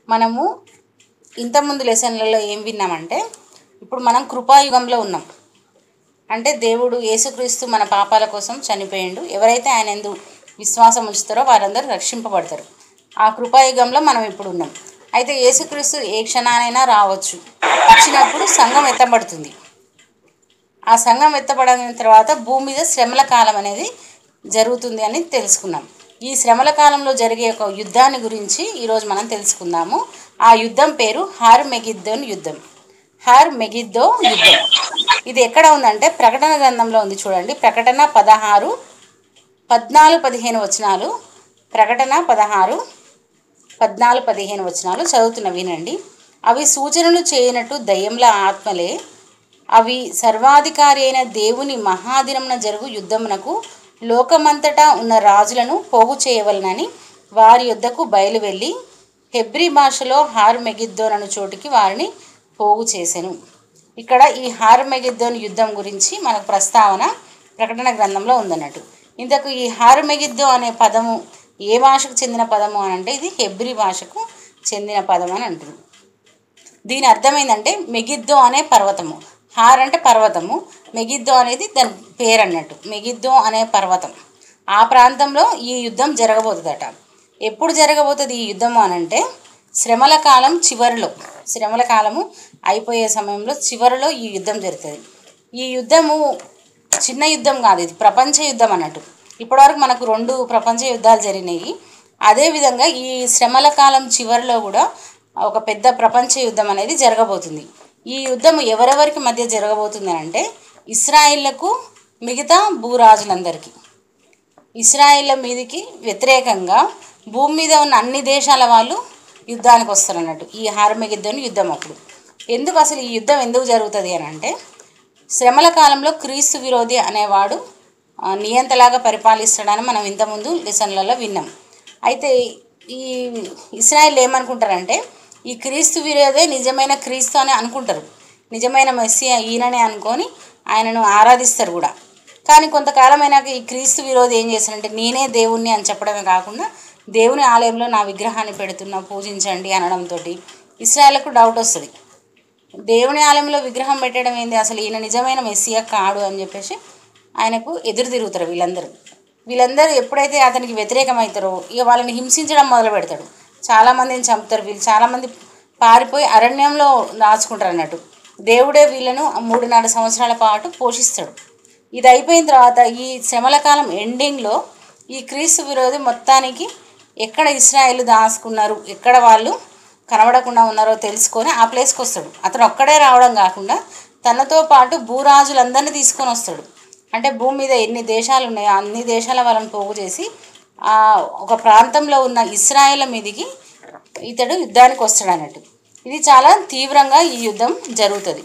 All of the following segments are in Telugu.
మనము ఇంతకుముందు లెసన్లలో ఏం విన్నామంటే ఇప్పుడు మనం కృపాయుగంలో ఉన్నాం అంటే దేవుడు యేసుక్రీస్తు మన పాపాల కోసం చనిపోయిండు ఎవరైతే ఆయన ఎందు విశ్వాసం ఉంచుతారో వారందరూ రక్షింపబడతారు ఆ కృపాయుగంలో మనం ఇప్పుడు ఉన్నాం అయితే యేసుక్రీస్తు ఏ క్షణానైనా రావచ్చు వచ్చినప్పుడు సంఘం ఎత్తబడుతుంది ఆ సంఘం ఎత్తబడిన తర్వాత భూమి మీద శ్రమల కాలం అనేది జరుగుతుంది అని తెలుసుకున్నాం ఈ శ్రమల కాలంలో జరిగే ఒక యుద్ధాన్ని గురించి ఈరోజు మనం తెలుసుకుందాము ఆ యుద్ధం పేరు హార్ మెగిద్దోన్ యుద్ధం హార్ మెగిద్దో యుద్ధం ఇది ఎక్కడ ఉందంటే ప్రకటన గ్రంథంలో ఉంది చూడండి ప్రకటన పదహారు పద్నాలుగు పదిహేను వచనాలు ప్రకటన పదహారు పద్నాలుగు పదిహేను వచనాలు చదువుతున్న వినండి అవి సూచనలు చేయనట్టు దయ్యంల ఆత్మలే అవి సర్వాధికారి అయిన దేవుని మహాదినమున జరుగు యుద్ధమునకు లోకమంతటా ఉన్న రాజులను పోగు చేయవలనని వారి యొద్దకు బయలువెళ్ళి హెబ్రి భాషలో హార్ మెగిద్దోన్ అను చోటికి వారిని పోగు చేసెను ఇక్కడ ఈ హార్ మెగిద్దోన్ యుద్ధం గురించి మనకు ప్రస్తావన ప్రకటన గ్రంథంలో ఉందన్నట్టు ఇంతకు ఈ హార్ మెగిద్దో అనే పదము ఏ భాషకు చెందిన పదము అని అంటే ఇది హెబ్రి భాషకు చెందిన పదం అని అంటుంది దీని అర్థం ఏంటంటే మెగిద్దో అనే పర్వతము హార్ అంటే పర్వతము మెగిద్దో అనేది దాని పేరు అన్నట్టు మెగిద్దో అనే పర్వతం ఆ ప్రాంతంలో ఈ యుద్ధం జరగబోతుందట ఎప్పుడు జరగబోతుంది ఈ యుద్ధము అని అంటే శ్రమల కాలం చివరిలో శ్రమల కాలము అయిపోయే సమయంలో చివరిలో ఈ యుద్ధం జరుగుతుంది ఈ యుద్ధము చిన్న యుద్ధం కాదు ఇది ప్రపంచ యుద్ధం అన్నట్టు ఇప్పటివరకు మనకు రెండు ప్రపంచ యుద్ధాలు జరిగినాయి అదేవిధంగా ఈ శ్రమల కాలం చివరిలో కూడా ఒక పెద్ద ప్రపంచ యుద్ధం అనేది జరగబోతుంది ఈ యుద్ధం ఎవరెవరికి మధ్య జరగబోతుంది అని అంటే ఇస్రాయిళ్లకు మిగతా భూరాజులందరికీ ఇస్రాయిల్ల మీదికి వ్యతిరేకంగా భూమి మీద ఉన్న అన్ని దేశాల వాళ్ళు యుద్ధానికి వస్తారు అన్నట్టు ఈ హార్మగిద్దని యుద్ధం అప్పుడు ఎందుకు అసలు ఈ యుద్ధం ఎందుకు జరుగుతుంది అని అంటే శ్రమల కాలంలో క్రీస్తు విరోధి అనేవాడు ఆ, నియంతలాగా పరిపాలిస్తాడని మనం ఇంతకుముందు లెసన్లలో విన్నాం అయితే ఈ ఇస్రాయిల్ ఏమనుకుంటారంటే ఈ క్రీస్తు విరోధే నిజమైన క్రీస్తు అని అనుకుంటారు నిజమైన మెస్సియా ఈయననే అనుకొని ఆయనను ఆరాధిస్తారు కూడా కానీ కొంతకాలం అయినాక ఈ క్రీస్తు విరోధి ఏం చేస్తారంటే నేనే దేవుణ్ణి అని చెప్పడమే కాకుండా దేవుని ఆలయంలో నా విగ్రహాన్ని పెడుతున్నా పూజించండి అనడంతో ఇస్రాయలకు డౌట్ వస్తుంది దేవుని ఆలయంలో విగ్రహం పెట్టడం ఏంది అసలు ఈయన నిజమైన మెస్సియా కాడు అని చెప్పేసి ఆయనకు ఎదురు తిరుగుతారు వీళ్ళందరూ వీళ్ళందరూ ఎప్పుడైతే అతనికి వ్యతిరేకమవుతారో ఇక వాళ్ళని హింసించడం మొదలు పెడతాడు చాలామందిని చంపుతారు వీళ్ళు చాలామంది పారిపోయి అరణ్యంలో దాచుకుంటారు అన్నట్టు దేవుడే వీళ్ళను మూడున్నర సంవత్సరాల పాటు పోషిస్తాడు ఇది అయిపోయిన తర్వాత ఈ శ్రమల కాలం ఎండింగ్లో ఈ క్రీస్తు విరోధి మొత్తానికి ఎక్కడ ఇస్రాయేల్ దాచుకున్నారు ఎక్కడ వాళ్ళు కనబడకుండా ఉన్నారో తెలుసుకొని ఆ ప్లేస్కి వస్తాడు అతను ఒక్కడే రావడం కాకుండా తనతో పాటు భూరాజులందరినీ తీసుకొని వస్తాడు అంటే భూమి మీద ఎన్ని దేశాలు ఉన్నాయో అన్ని దేశాల వాళ్ళని పోగు చేసి ఆ ఒక ప్రాంతంలో ఉన్న ఇస్రాయేల్ మీదికి ఇతడు యుద్ధానికి వస్తాడు అన్నట్టు ఇది చాలా తీవ్రంగా ఈ యుద్ధం జరుగుతుంది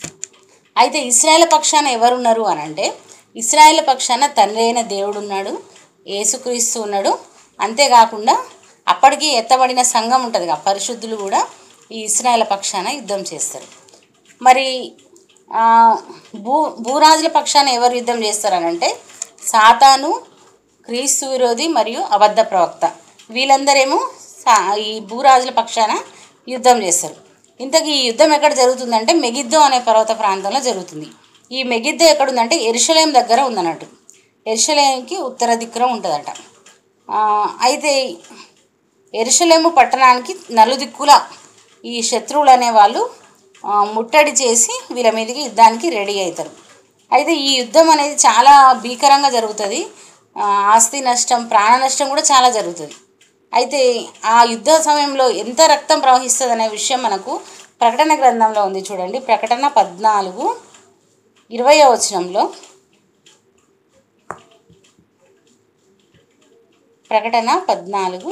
అయితే ఇస్రాయేల్ పక్షాన ఎవరున్నారు అని అంటే ఇస్రాయేల్ పక్షాన తండ్రి అయిన దేవుడు ఉన్నాడు యేసుక్రీస్తు ఉన్నాడు అంతేకాకుండా అప్పటికి ఎత్తబడిన సంఘం ఉంటుంది కదా పరిశుద్ధులు కూడా ఈ ఇస్రాయేల్ పక్షాన యుద్ధం చేస్తారు మరి ఆ, భూ భూరాజుల పక్షాన ఎవరు యుద్ధం చేస్తారనంటే సాతాను క్రీస్తు విరోధి మరియు అబద్ధ ప్రవక్త వీళ్ళందరేమో సా ఈ భూరాజుల పక్షాన యుద్ధం చేస్తారు ఇంతకీ ఈ యుద్ధం ఎక్కడ జరుగుతుందంటే మెగిద్దో అనే పర్వత ప్రాంతంలో జరుగుతుంది ఈ మెగిద్దో ఎక్కడుందంటే ఎరుషలేం దగ్గర ఉందన్నట్టు ఎరుషలేంకి ఉత్తర దిక్కున ఉంటుందట ఆ, అయితే ఎరుషలేము పట్టణానికి నలుదిక్కుల ఈ శత్రువులు అనేవాళ్ళు ఆ, ముట్టడి చేసి వీళ్ళ మీదకి యుద్ధానికి రెడీ అవుతారు అయితే ఈ యుద్ధం అనేది చాలా భీకరంగా జరుగుతుంది ఆ, ఆస్తి నష్టం ప్రాణ నష్టం కూడా చాలా జరుగుతుంది అయితే ఆ యుద్ధ సమయంలో ఎంత రక్తం ప్రవహిస్తుంది అనే విషయం మనకు ప్రకటన గ్రంథంలో ఉంది చూడండి ప్రకటన పద్నాలుగు ఇరవై వచనంలో ప్రకటన పద్నాలుగు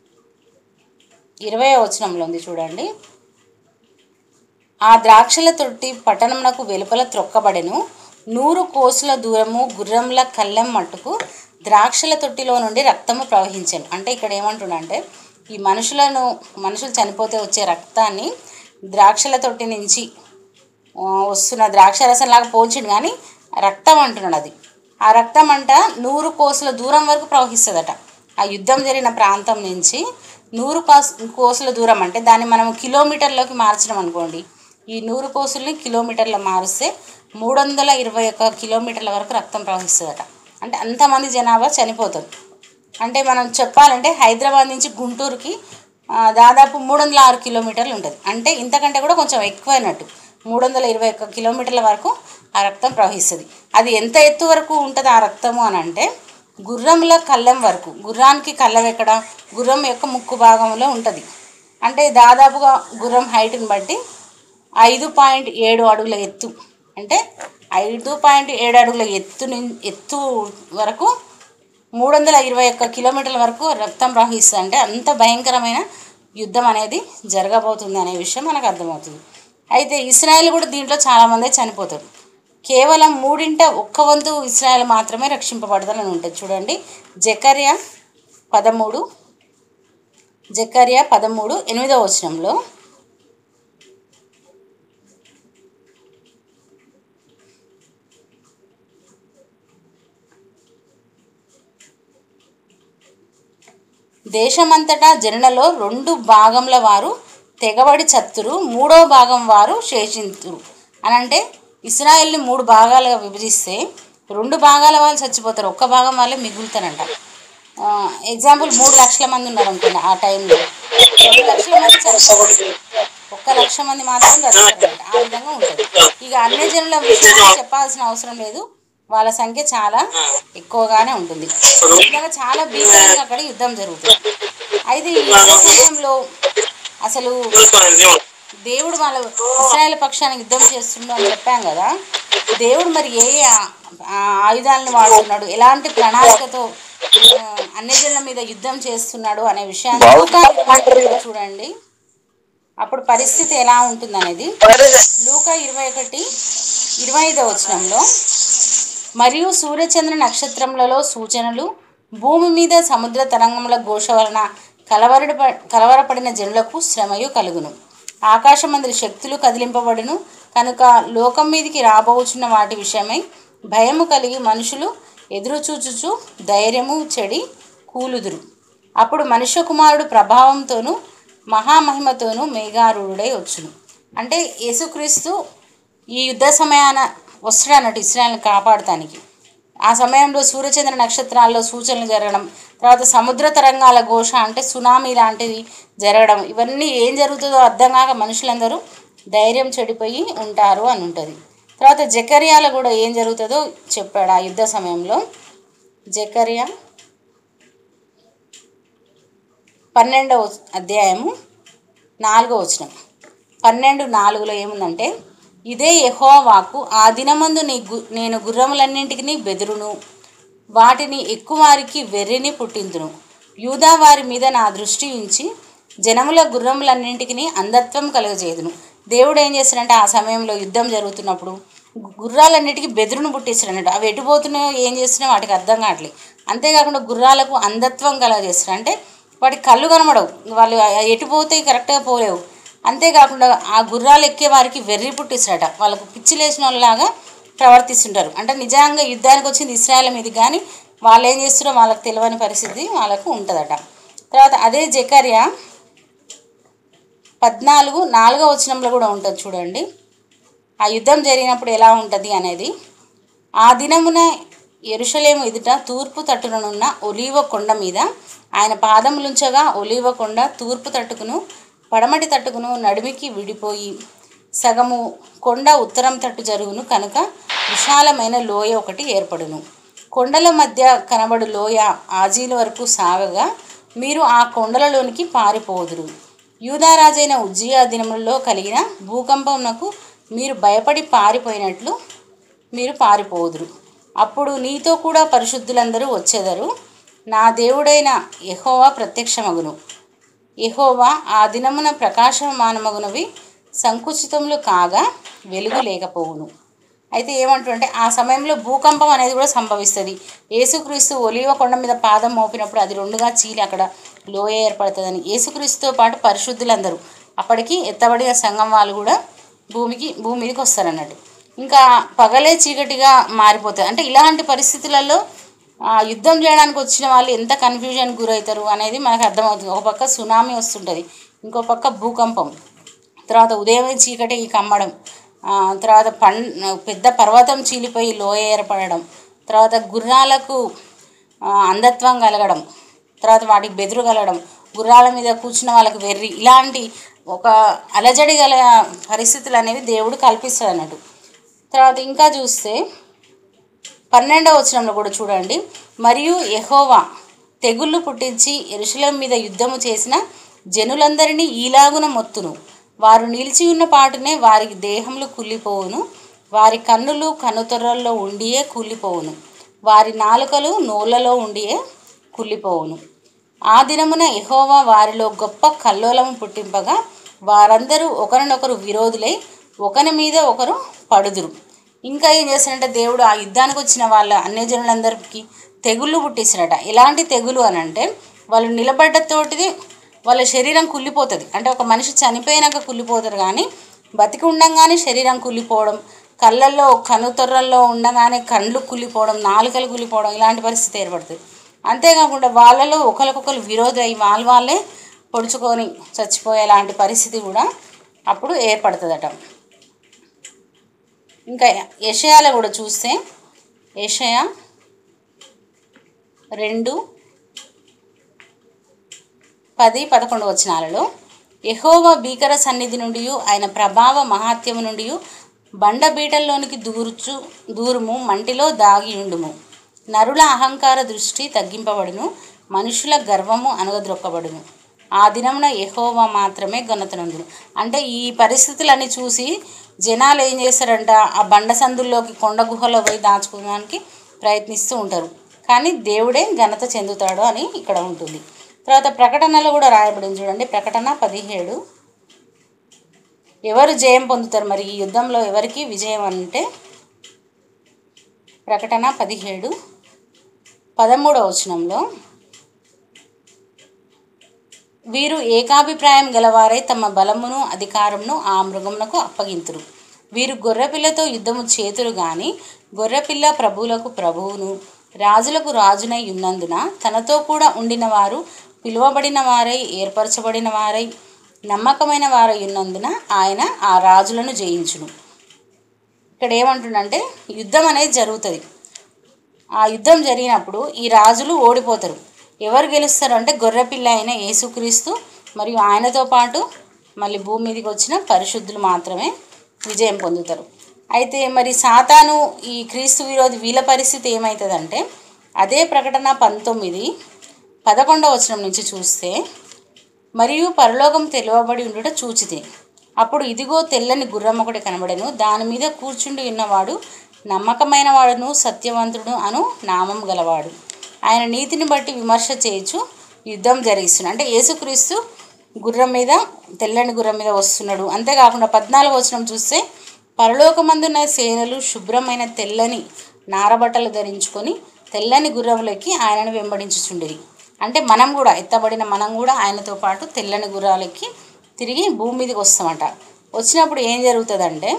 ఇరవై వచనంలో ఉంది చూడండి ఆ ద్రాక్షల తొట్టి పట్టణమునకు వెలుపల త్రొక్కబడెను నూరు కోసుల దూరము గుర్రంల కళ్ళెం మట్టుకు ద్రాక్షల తొట్టిలో నుండి రక్తము ప్రవహించాను అంటే ఇక్కడ ఏమంటున్నాడంటే ఈ మనుషులను మనుషులు చనిపోతే వచ్చే రక్తాన్ని ద్రాక్షల తొట్టి నుంచి ఆ, వస్తున్న ద్రాక్ష రసం లాగా పోల్చిండు కానీ రక్తం అంటున్నాడు అది ఆ రక్తం అంట నూరు కోసుల దూరం వరకు ప్రవహిస్తుందట ఆ యుద్ధం జరిగిన ప్రాంతం నుంచి నూరు పాస్ కోసుల దూరం అంటే దాన్ని మనం కిలోమీటర్లోకి మార్చడం అనుకోండి ఈ నూరు కోసుల్ని కిలోమీటర్ల మారిస్తే మూడు వందల ఇరవై ఒక్క కిలోమీటర్ల వరకు రక్తం ప్రవహిస్తుందట అంటే అంతమంది జనాభా చనిపోతారు అంటే మనం చెప్పాలంటే హైదరాబాద్ నుంచి గుంటూరుకి ఆ, దాదాపు మూడు వందల ఆరు కిలోమీటర్లు ఉంటుంది అంటే ఇంతకంటే కూడా కొంచెం ఎక్కువైనట్టు మూడు వందల ఇరవై ఒక్క కిలోమీటర్ల వరకు ఆ రక్తం ప్రవహిస్తుంది అది ఎంత ఎత్తు వరకు ఉంటుంది ఆ రక్తము అని అంటే గుర్రంల కళ్ళెం వరకు గుర్రానికి కళ్ళం ఎక్కడ గుర్రం యొక్క ముక్కు భాగంలో ఉంటుంది అంటే దాదాపుగా గుర్రం హైట్ని బట్టి ఐదు పాయింట్ ఏడు అడుగుల ఎత్తు అంటే ఐదు పాయింట్ ఏడు అడుగుల ఎత్తు నుం- ఎత్తు వరకు మూడు వందల ఇరవై ఒక్క కిలోమీటర్ల వరకు రక్తం ప్రవహిస్తుంది అంటే అంత భయంకరమైన యుద్ధం అనేది జరగబోతుంది అనే విషయం మనకు అర్థమవుతుంది అయితే ఇస్రాయేల్ కూడా దీంట్లో చాలామంది చనిపోతారు కేవలం మూడింట ఒక్క వంతు ఇస్రాయేల్ మాత్రమే రక్షింపబడతారని ఉంటుంది చూడండి జకర్య పదమూడు జకర్య పదమూడు ఎనిమిదవ వచనంలో దేశమంతటా జనులలో రెండు భాగంల వారు తెగబడి చత్తురు మూడో భాగం వారు శేషింతురు అని అంటే ఇస్రాయల్ని మూడు భాగాలుగా విభజిస్తే రెండు భాగాల వాళ్ళు చచ్చిపోతారు ఒక్క భాగం వాళ్ళే మిగులుతారంట ఆ, ఎగ్జాంపుల్ మూడు లక్షల మంది ఉన్నారు అనుకోండి ఆ టైంలో రెండు లక్షల మంది చనిపోతారు ఒక్క లక్ష మంది మాత్రం బ్రతుకుతారంట ఆ విధంగా ఉంటుంది ఇక అన్ని జనుల విషయంలో చెప్పాల్సిన అవసరం లేదు వాళ్ళ సంఖ్య చాలా ఎక్కువగానే ఉంటుంది ఈ విధంగా చాలా భీకరంగా అక్కడ యుద్ధం జరుగుతుంది అయితే ఈ యుద్ధ సమయంలో అసలు దేవుడు వాళ్ళ ఇస్రాయేల్ పక్షానికి యుద్ధం చేస్తుండు అని చెప్పాం కదా దేవుడు మరి ఏ ఏ ఆ- ఆ ఆయుధాలను వాడుతున్నాడు ఎలాంటి ప్రణాళికతో ఆ, అన్ని జనుల మీద యుద్ధం చేస్తున్నాడు అనే విషయాన్ని లూకా ఇరవై ఒకటిలో చూడండి అప్పుడు పరిస్థితి ఎలా ఉంటుంది అనేది లూకా ఇరవై ఒకటి ఇరవై ఐదో వచనంలో మరియు సూర్యచంద్ర నక్షత్రములలో సూచనలు భూమి మీద సముద్ర తరంగముల ఘోష వలన కలవరడి కలవరపడిన జనులకు శ్రమయు కలుగును ఆకాశమందరి శక్తులు కదిలింపబడును కనుక లోకం మీదికి రాబోచున్న వాటి విషయమై భయము కలిగి మనుషులు ఎదురు చూచుచు ధైర్యము చెడి కూలుదురు అప్పుడు మనుష్య కుమారుడు ప్రభావంతోనూ మహామహిమతోనూ మేఘారూఢుడై వచ్చును అంటే యేసుక్రీస్తు ఈ యుద్ధ సమయాన వస్తాడు అన్నట్టు ఇస్రాయల్ని కాపాడటానికి ఆ సమయంలో సూర్యచంద్ర నక్షత్రాల్లో సూచనలు జరగడం తర్వాత సముద్ర తరంగాల ఘోష అంటే సునామీ లాంటివి జరగడం ఇవన్నీ ఏం జరుగుతుందో అర్థం కాక మనుషులందరూ ధైర్యం చెడిపోయి ఉంటారు అని ఉంటుంది తర్వాత జకర్యాలో కూడా ఏం జరుగుతుందో చెప్పాడు ఆ యుద్ధ సమయంలో జకర్యా పన్నెండవ అధ్యాయము నాలుగో వచనం పన్నెండు నాలుగులో ఏముందంటే ఇదే యెహోవాకు ఆ దినమందు నీ గు నేను గుర్రములన్నింటికి బెదురును వాటిని ఎక్కువారికి వెర్రిని పుట్టింతును యూదా వారి మీద నా దృష్టి ఉంచి జనముల గుర్రములన్నింటికి అంధత్వం కలుగజేదును దేవుడు ఏం చేస్తాడంటే ఆ సమయంలో యుద్ధం జరుగుతున్నప్పుడు గుర్రాలన్నిటికీ బెదురును పుట్టిస్తాడు అవి ఎటు పోతున్నాయో ఏం చేస్తున్నాయో వాటికి అర్థం కావట్లేదు అంతేకాకుండా గుర్రాలకు అంధత్వం కలగజేస్తాడు అంటే వాటి కళ్ళు కనబడవు వాళ్ళు ఎటు పోతే కరెక్ట్గా పోలేవు అంతేకాకుండా ఆ గుర్రాలు ఎక్కే వారికి వెర్రి పుట్టిస్తాడట వాళ్ళకు పిచ్చి లేచిన వాళ్ళలాగా ప్రవర్తిస్తుంటారు అంటే నిజంగా యుద్ధానికి వచ్చింది ఇస్రాయల్ మీద కానీ వాళ్ళు ఏం చేస్తారో వాళ్ళకి తెలియని పరిస్థితి వాళ్ళకు ఉంటుందట తర్వాత అదే జకర్య పద్నాలుగు నాలుగో వచనంలో కూడా ఉంటుంది చూడండి ఆ యుద్ధం జరిగినప్పుడు ఎలా ఉంటుంది అనేది ఆ దినమున ఎరుషలేము ఎదుట తూర్పు తట్టుననున్న ఒలీవ కొండ మీద ఆయన పాదములుంచగా ఒలీవ కొండ తూర్పు తట్టుకును పడమటి తట్టుకును నడిమికి విడిపోయి సగము కొండ ఉత్తరం తట్టు జరుగును కనుక విశాలమైన లోయ ఒకటి ఏర్పడును కొండల మధ్య కనబడు లోయ ఆజీల వరకు సాగగా మీరు ఆ కొండలలోనికి పారిపోదురు యూదారాజైన ఉజ్జియా దినములలో కలిగిన భూకంపమునకు మీరు భయపడి పారిపోయినట్లు మీరు పారిపోదురు అప్పుడు నీతో కూడా పరిశుద్ధులందరూ వచ్చేదరు నా దేవుడైన యెహోవా ప్రత్యక్షమగును యెహోవా ఆ దినమున ప్రకాశమానమగునవి సంకుచితములు కాగా వెలుగు లేకపోవును అయితే ఏమంటుంటే ఆ సమయంలో భూకంపం అనేది కూడా సంభవిస్తుంది యేసుక్రీస్తు ఒలివ కొండ మీద పాదం మోపినప్పుడు అది రెండుగా చీలి అక్కడ లోయ ఏర్పడుతుందని యేసుక్రీస్తుతో పాటు పరిశుద్ధులందరూ అప్పటికి ఎత్తబడిన సంఘం వాళ్ళు కూడా భూమికి భూమి మీదకి వస్తారు అన్నట్టు ఇంకా పగలే చీకటిగా మారిపోతుంది అంటే ఇలాంటి పరిస్థితులలో ఆ యుద్ధం చేయడానికి వచ్చిన వాళ్ళు ఎంత కన్ఫ్యూజన్ గురవుతారు అనేది మనకు అర్థమవుతుంది ఒక పక్క సునామీ వస్తుంటుంది ఇంకో పక్క భూకంపం తర్వాత ఉదయమే చీకటి కమ్మడం ఆ, తర్వాత పం పెద్ద పర్వతం చీలిపోయి లోయ ఏర్పడడం తర్వాత గుర్రాలకు ఆ, అంధత్వం కలగడం తర్వాత వాటికి బెదురు కలగడం గుర్రాల మీద కూర్చున్న వాళ్ళకి వెర్రి ఇలాంటి ఒక అలజడి గల పరిస్థితులు అనేవి దేవుడు కల్పిస్తాడు అన్నట్టు తర్వాత ఇంకా చూస్తే పన్నెండవ వచనంలో కూడా చూడండి మరియు యెహోవా తెగుళ్ళు పుట్టించి ఎరుశలేం మీద యుద్ధము చేసిన జనులందరినీ ఈలాగున మొత్తును వారు నిలిచి ఉన్న పాటునే వారి దేహములు కుళ్ళిపోవును వారి కన్నులు కనుతొర్రల్లో ఉండియే కూలిపోవును వారి నాలుకలు నోళ్ళలో ఉండియే కుళ్ళిపోవును ఆ దినమున యెహోవా వారిలో గొప్ప కల్లోలము పుట్టింపగా వారందరూ ఒకరినొకరు విరోధులై ఒకరి మీద ఒకరు పడుదురు ఇంకా ఏం చేస్తాడంటే దేవుడు ఆ యుద్ధానికి వచ్చిన వాళ్ళ అన్యజనులందరికీ తెగుళ్ళు పుట్టిస్తాడట ఎలాంటి తెగులు అని అంటే వాళ్ళు నిలబడ్డతోటిది వాళ్ళ శరీరం కుళ్ళిపోతుంది అంటే ఒక మనిషి చనిపోయినాక కుళ్ళిపోతారు కానీ బతికి ఉండంగానే శరీరం కుళ్ళిపోవడం కళ్ళల్లో కనుతొర్రల్లో ఉండగానే కండ్లు కుళ్ళిపోవడం నాలుకలు కుళ్ళిపోవడం ఇలాంటి పరిస్థితి ఏర్పడుతుంది అంతేకాకుండా వాళ్ళలో ఒకరికొకరు విరోధి అయ్యి వాళ్ళ వాళ్ళే పొడుచుకొని చచ్చిపోయేలాంటి పరిస్థితి కూడా అప్పుడు ఏర్పడుతుందట ఇంకా యషయాలో కూడా చూస్తే యషయ రెండు పది పదకొండు వచనాలలో యెహోవా భీకర సన్నిధి నుండి ఆయన ప్రభావ మహాత్యము నుండి బండబీటల్లోనికి దూరుచు దూరుము మంటిలో దాగి ఉండుము నరుల అహంకార దృష్టి తగ్గింపబడును మనుషుల గర్వము అనగద్రొక్కబడును ఆ దినమున యెహోవా మాత్రమే ఘనతనందును అంటే ఈ పరిస్థితులన్నీ చూసి జనాలు ఏం చేస్తారంట ఆ బండ సందుల్లోకి కొండ గుహలో పోయి దాచుకోవడానికి ప్రయత్నిస్తూ ఉంటారు కానీ దేవుడే ఘనత చెందుతాడు అని ఇక్కడ ఉంటుంది తర్వాత ప్రకటనలో కూడా రాయబడింది చూడండి ప్రకటన పదిహేడు ఎవరు జయం పొందుతారు మరి ఈ యుద్ధంలో ఎవరికి విజయం అంటే ప్రకటన పదిహేడు పదమూడవ వచనంలో వీరు ఏకాభిప్రాయం గలవారై తమ బలమును అధికారమును ఆ మృగమునకు అప్పగింతురు వీరు గొర్రెపిల్లతో యుద్ధము చేతురు గాని గొర్రెపిల్ల ప్రభువులకు ప్రభువును రాజులకు రాజునై ఉన్నందున తనతో కూడా ఉండిన వారు పిలువబడిన వారై ఏర్పరచబడిన వారై నమ్మకమైన వారై ఉన్నందున ఆయన ఆ రాజులను జయించును ఇక్కడ ఏమంటుండంటే యుద్ధం అనేది జరుగుతుంది ఆ యుద్ధం జరిగినప్పుడు ఈ రాజులు ఓడిపోతారు ఎవరు గెలుస్తారు అంటే గొర్రెపిల్ల అయిన యేసుక్రీస్తు మరియు ఆయనతో పాటు మళ్ళీ భూమి మీదకి వచ్చిన పరిశుద్ధులు మాత్రమే విజయం పొందుతారు అయితే మరి సాతాను ఈ క్రీస్తు విరోధి వీళ్ళ పరిస్థితి ఏమవుతుందంటే అదే ప్రకటన పంతొమ్మిది పదకొండవ వచనం నుంచి చూస్తే మరియు పరలోకం తెలియబడి ఉండుట చూచితే అప్పుడు ఇదిగో తెల్లని గుర్రం ఒకటి కనబడెను దాని మీద కూర్చుండి ఉన్నవాడు నమ్మకమైన వాడును సత్యవంతుడు అను నామం గలవాడు ఆయన నీతిని బట్టి విమర్శ చేయొచ్చు యుద్ధం జరిగిస్తున్నాడు అంటే యేసుక్రీస్తు గుర్రం మీద తెల్లని గుర్రం మీద వస్తున్నాడు అంతేకాకుండా పద్నాలుగు వచనం చూస్తే పరలోకమందున్న సేనలు శుభ్రమైన తెల్లని నారబట్టలు ధరించుకొని తెల్లని గుర్రములెక్కి ఆయనను వెంబడించుచుండేది అంటే మనం కూడా ఎత్తబడిన మనం కూడా ఆయనతో పాటు తెల్లని గుర్రాలెక్కి తిరిగి భూమి మీదకి వస్తామట వచ్చినప్పుడు ఏం జరుగుతుందంటే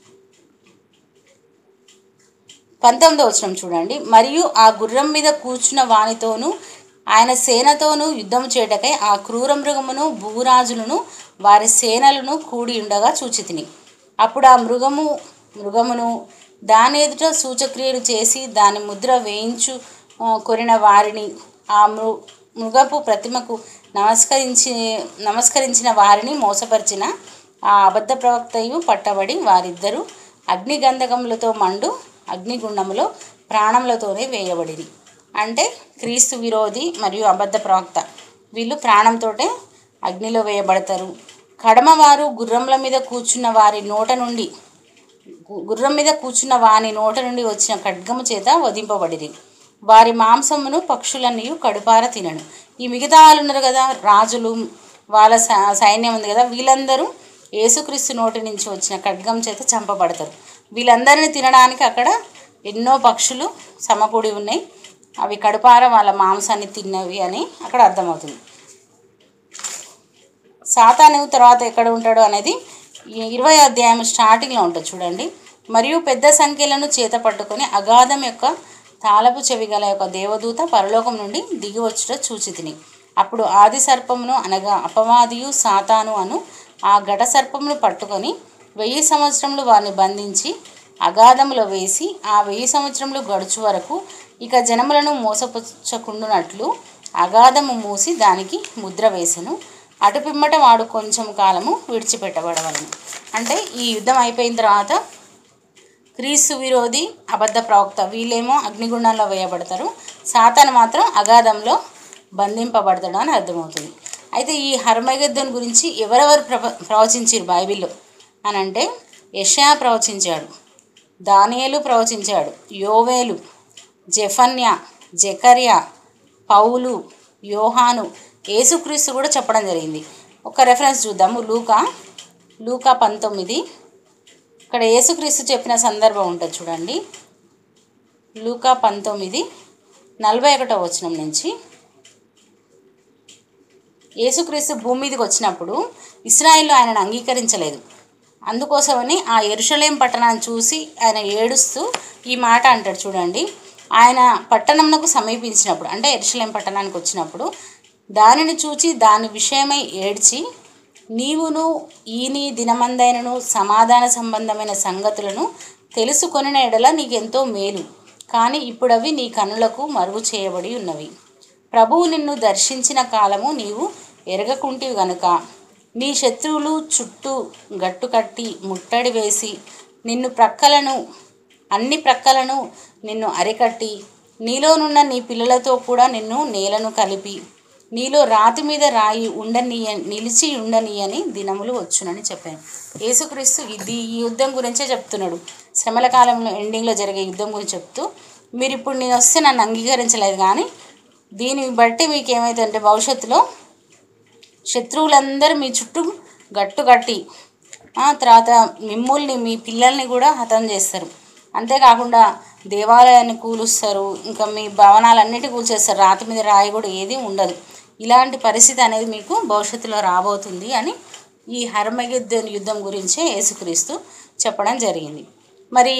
పంతొమ్మిదో వచనం చూడండి మరియు ఆ గుర్రం మీద కూర్చున్న వానితోనూ ఆయన సేనతోనూ యుద్ధం చేయటకై ఆ క్రూర మృగమును భూరాజులను వారి సేనలను కూడి ఉండగా చూచితిని అప్పుడు ఆ మృగము మృగమును దాని ఎదుట సూచక్రియలు చేసి దాని ముద్ర వేయించు ఆ, కొనిన వారిని ఆ మృ మృగపు ప్రతిమకు నమస్కరించి నమస్కరించిన వారిని మోసపరిచిన ఆ అబద్ధ ప్రవక్తయు పట్టబడి వారిద్దరూ అగ్నిగంధకములతో మండు అగ్నిగుండములో ప్రాణములతోనే వేయబడిరి అంటే క్రీస్తు విరోధి మరియు అబద్ధ ప్రవక్త వీళ్ళు ప్రాణంతోటే అగ్నిలో వేయబడతారు కడమవారు గుర్రముల మీద కూర్చున్న వారి నోట నుండి గు- గుర్రం మీద కూర్చున్న వాని నోట నుండి వచ్చిన ఖడ్గము చేత వధింపబడిరి వారి మాంసమును పక్షులన్నీ కడుపార తినను ఈ మిగతా వాళ్ళు ఉన్నారు కదా రాజులు వాళ్ళ స- సైన్యం ఉంది కదా వీళ్ళందరూ యేసుక్రీస్తు నోటి నుంచి వచ్చిన ఖడ్గం చేత చంపబడతారు వీళ్ళందరినీ తినడానికి అక్కడ ఎన్నో పక్షులు సమకూడి ఉన్నాయి అవి కడుపార వాళ్ళ మాంసాన్ని తిన్నవి అని అక్కడ అర్థమవుతుంది సాతాను తర్వాత ఎక్కడ ఉంటాడు అనేది ఈ ఇరవై అధ్యాయం స్టార్టింగ్లో ఉంటుంది చూడండి మరియు పెద్ద సంఖ్యలను చేత పట్టుకొని అగాధం యొక్క తాళపు చెవి గల ఒక దేవదూత పరలోకం నుండి దిగి వచ్చుట చూచి తిని అప్పుడు ఆది సర్పమును అనగా అపవాదియు సాతాను అను ఆ ఘట సర్పమును పట్టుకొని వెయ్యి సంవత్సరములు వారిని బంధించి అగాధములో వేసి ఆ వెయ్యి సంవత్సరములు గడుచు వరకు ఇక జనములను మోసపుచ్చకుండునట్లు అగాధము మూసి దానికి ముద్ర వేసెను అటు పిమ్మట వాడు కొంచెం కాలము విడిచిపెట్టబడవలను అంటే ఈ యుద్ధం అయిపోయిన తర్వాత క్రీస్తు విరోధి అబద్ధ ప్రవక్త వీళ్ళేమో అగ్నిగుండంలో వేయబడతారు సాతాను మాత్రం అగాధంలో బంధింపబడతాడు అని అర్థమవుతుంది అయితే ఈ హర్మగద్దన్ గురించి ఎవరెవరు ప్రవ ప్రవచించారు బైబిల్లో అని అంటే యషయా ప్రవచించాడు దానియేలు ప్రవచించాడు యోవేలు జెఫన్య జకర్యా పౌలు యోహాను యేసుక్రీస్తు కూడా చెప్పడం జరిగింది ఒక రెఫరెన్స్ చూద్దాము లూకా లూకా పంతొమ్మిది ఇక్కడ యేసుక్రీస్తు చెప్పిన సందర్భం ఉంటుంది చూడండి లూకా పంతొమ్మిది నలభై ఒకటో వచనం నుంచి యేసుక్రీస్తు భూమి మీదకి వచ్చినప్పుడు ఇస్రాయిల్లో ఆయనను అంగీకరించలేదు అందుకోసమని ఆ ఎరుషలేం పట్టణాన్ని చూసి ఆయన ఏడుస్తూ ఈ మాట అంటాడు చూడండి ఆయన పట్టణంనకు సమీపించినప్పుడు అంటే ఎరుషలేం పట్టణానికి వచ్చినప్పుడు దానిని చూచి దాని విషయమై ఏడ్చి నీవును ఈని దినమందైనను సమాధాన సంబంధమైన సంగతులను తెలుసుకొనిన ఎడల నీకెంతో మేలు కానీ ఇప్పుడు అవి నీ కనులకు మరుగు చేయబడి ఉన్నవి ప్రభువు నిన్ను దర్శించిన కాలము నీవు ఎరగకుంటివి గనుక నీ శత్రువులు చుట్టూ గట్టు కట్టి ముట్టడి వేసి నిన్ను ప్రక్కలను అన్ని ప్రక్కలను నిన్ను అరికట్టి నీలోనున్న నీ పిల్లలతో కూడా నిన్ను నేలను కలిపి నీలో రాతి మీద రాయి ఉండనీయ నిలిచి ఉండనీయని దినములు వచ్చునని చెప్పాను యేసుక్రీస్తు ఇది ఈ యుద్ధం గురించే చెప్తున్నాడు శ్రమల కాలంలో ఎండింగ్లో జరిగే యుద్ధం గురించి చెప్తూ మీరు ఇప్పుడు నేను వస్తే నన్ను అంగీకరించలేదు కానీ దీన్ని బట్టి మీకు ఏమైతుందంటే భవిష్యత్తులో శత్రువులందరూ మీ చుట్టూ గట్టు కట్టి ఆ, తర్వాత మిమ్మల్ని మీ పిల్లల్ని కూడా హతం చేస్తారు అంతేకాకుండా దేవాలయాన్ని కూలుస్తారు ఇంకా మీ భవనాలన్నిటి కూల్చేస్తారు రాతి మీద రాయి కూడా ఏది ఉండదు ఇలాంటి పరిస్థితి అనేది మీకు భవిష్యత్తులో రాబోతుంది అని ఈ హర్మగిద్దన్ యుద్ధం గురించే యేసుక్రీస్తు చెప్పడం జరిగింది మరి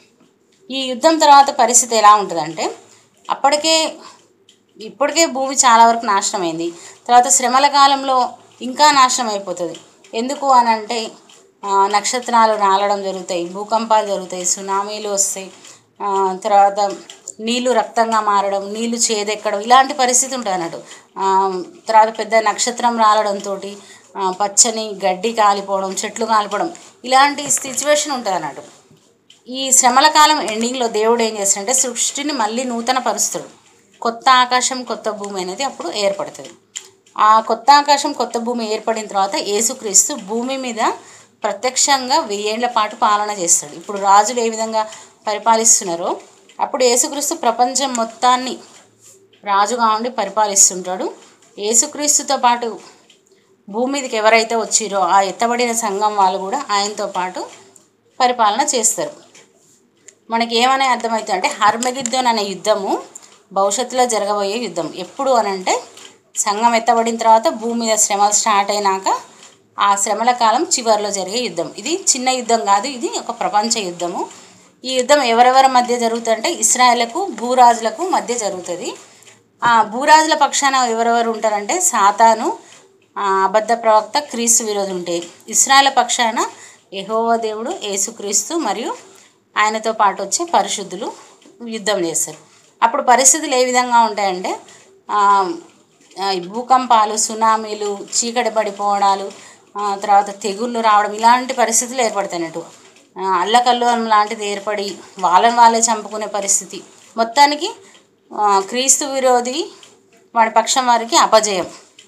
ఈ యుద్ధం తర్వాత పరిస్థితి ఎలా ఉంటుందంటే అప్పటికే ఇప్పటికే భూమి చాలా వరకు నాశనం అయింది తర్వాత శ్రమల కాలంలో ఇంకా నాశనం అయిపోతుంది ఎందుకు అని అంటే ఆ, నక్షత్రాలు రాలడం జరుగుతాయి భూకంపాలు జరుగుతాయి సునామీలు వస్తాయి ఆ, తర్వాత నీళ్లు రక్తంగా మారడం నీళ్లు చేదెక్కడం ఇలాంటి పరిస్థితి ఉంటుంది అన్నట్టు ఆ, తర్వాత పెద్ద నక్షత్రం రాలడంతో పచ్చని గడ్డి కాలిపోవడం చెట్లు కాలిపోవడం ఇలాంటి సిచ్యువేషన్ ఉంటుంది అన్నట్టు ఈ శ్రమల కాలం ఎండింగ్లో దేవుడు ఏం చేస్తాడంటే సృష్టిని మళ్ళీ నూతన పరుస్తాడు కొత్త ఆకాశం కొత్త భూమి అనేది అప్పుడు ఏర్పడుతుంది ఆ కొత్త ఆకాశం కొత్త భూమి ఏర్పడిన తర్వాత యేసుక్రీస్తు భూమి మీద ప్రత్యక్షంగా వెయ్యేళ్ల పాటు పాలన చేస్తాడు ఇప్పుడు రాజులు ఏ విధంగా పరిపాలిస్తున్నారో అప్పుడు యేసుక్రీస్తు ప్రపంచం మొత్తాన్ని రాజుగా ఉండి పరిపాలిస్తుంటాడు యేసుక్రీస్తుతో పాటు భూమి మీదకి ఎవరైతే వచ్చిరో ఆ ఎత్తబడిన సంఘం వాళ్ళు కూడా ఆయనతో పాటు పరిపాలన చేస్తారు మనకి ఏమనే అర్థమవుతుంది అంటే హర్మగిద్దోన్ అనే యుద్ధము భవిష్యత్తులో జరగబోయే యుద్ధం ఎప్పుడు అని అంటే సంఘం ఎత్తబడిన తర్వాత భూమి మీద శ్రమలు స్టార్ట్ అయినాక ఆ శ్రమల కాలం చివరిలో జరిగే యుద్ధం ఇది చిన్న యుద్ధం కాదు ఇది ఒక ప్రపంచ యుద్ధము ఈ యుద్ధం ఎవరెవరి మధ్య జరుగుతుందంటే ఇస్రాయేళ్లకు భూరాజులకు మధ్య జరుగుతుంది ఆ భూరాజుల పక్షాన ఎవరెవరు ఉంటారంటే సాతాను ఆ, అబద్ధ ప్రవక్త క్రీస్తు విరోధి ఉంటాయి ఇస్రాయేల్ పక్షాన యెహోవా దేవుడు యేసుక్రీస్తు మరియు ఆయనతో పాటు వచ్చే పరిశుద్ధులు యుద్ధం చేస్తారు అప్పుడు పరిస్థితులు ఏ విధంగా ఉంటాయంటే ఆ, ఆ, ఈ భూకంపాలు సునామీలు చీకటి పడిపోవడాలు ఆ, తర్వాత తెగుళ్ళు రావడం ఇలాంటి పరిస్థితులు ఏర్పడతాయినట్టు ఆ, అల్లకల్లోలం లాంటిది ఏర్పడి వాళ్ళని వాళ్ళే చంపుకునే పరిస్థితి మొత్తానికి ఆ, క్రీస్తు విరోధి వాడి పక్షం వారికి అపజయం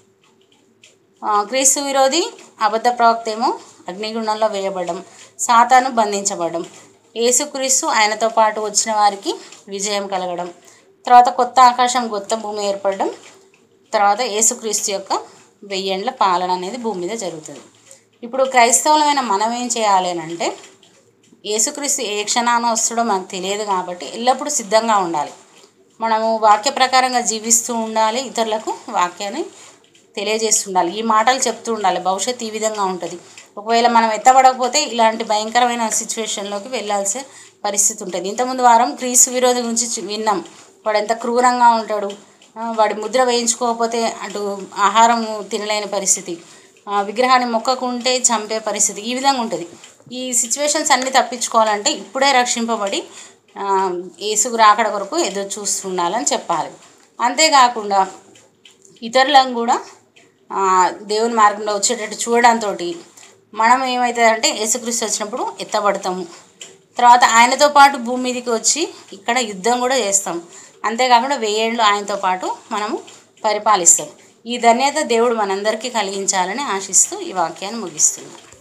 ఆ, క్రీస్తు విరోధి అబద్ధ ప్రవక్త ఏమో అగ్నిగుండంలో వేయబడడం సాతాను బంధించబడడం యేసుక్రీస్తు ఆయనతో పాటు వచ్చిన వారికి విజయం కలగడం తర్వాత కొత్త ఆకాశం కొత్త భూమి ఏర్పడడం తర్వాత యేసుక్రీస్తు యొక్క వెయ్యేండ్ల పాలన అనేది భూమి మీద జరుగుతుంది ఇప్పుడు క్రైస్తవులమైన మనం ఏం చేయాలి అని అంటే యేసుక్రీస్తు ఏ క్షణాన వస్తాడో మనకు తెలియదు కాబట్టి ఎల్లప్పుడూ సిద్ధంగా ఉండాలి మనము వాక్య ప్రకారంగా జీవిస్తూ ఉండాలి ఇతరులకు వాక్యాన్ని తెలియజేస్తుండాలి ఈ మాటలు చెప్తూ ఉండాలి భవిష్యత్తు ఈ విధంగా ఉంటుంది ఒకవేళ మనం ఎత్తబడకపోతే ఇలాంటి భయంకరమైన సిచ్యువేషన్లోకి వెళ్ళాల్సి పరిస్థితి ఉంటుంది ఇంతకుముందు వారం క్రీస్తు విరోధి గురించి చి- విన్నాం వాడు ఎంత క్రూరంగా ఉంటాడు ఆ, వాడి ముద్ర వేయించుకోకపోతే అటు ఆహారం తినలేని పరిస్థితి ఆ, విగ్రహాన్ని మొక్కకుంటే చంపే పరిస్థితి ఈ విధంగా ఉంటుంది ఈ సిచ్యువేషన్స్ అన్నీ తప్పించుకోవాలంటే ఇప్పుడే రక్షింపబడి ఆ, యేసుకు రాకడ కొరకు ఎదురు చూస్తుండాలని చెప్పాలి అంతేకాకుండా ఇతరులను కూడా ఆ, దేవుని మార్గంలో వచ్చేటట్టు చూడడంతో మనం ఏమవుతుందంటే యేసుక్రీస్తు వచ్చినప్పుడు ఎత్తబడతాము తర్వాత ఆయనతో పాటు భూమి మీదకి వచ్చి ఇక్కడ యుద్ధం కూడా చేస్తాం అంతేకాకుండా వెయ్యేళ్ళు ఆయనతో పాటు మనము పరిపాలిస్తాం ఈ ధన్యత దేవుడు మనందరికీ కలిగించాలని ఆశిస్తూ ఈ వాక్యాన్ని ముగిస్తున్నాను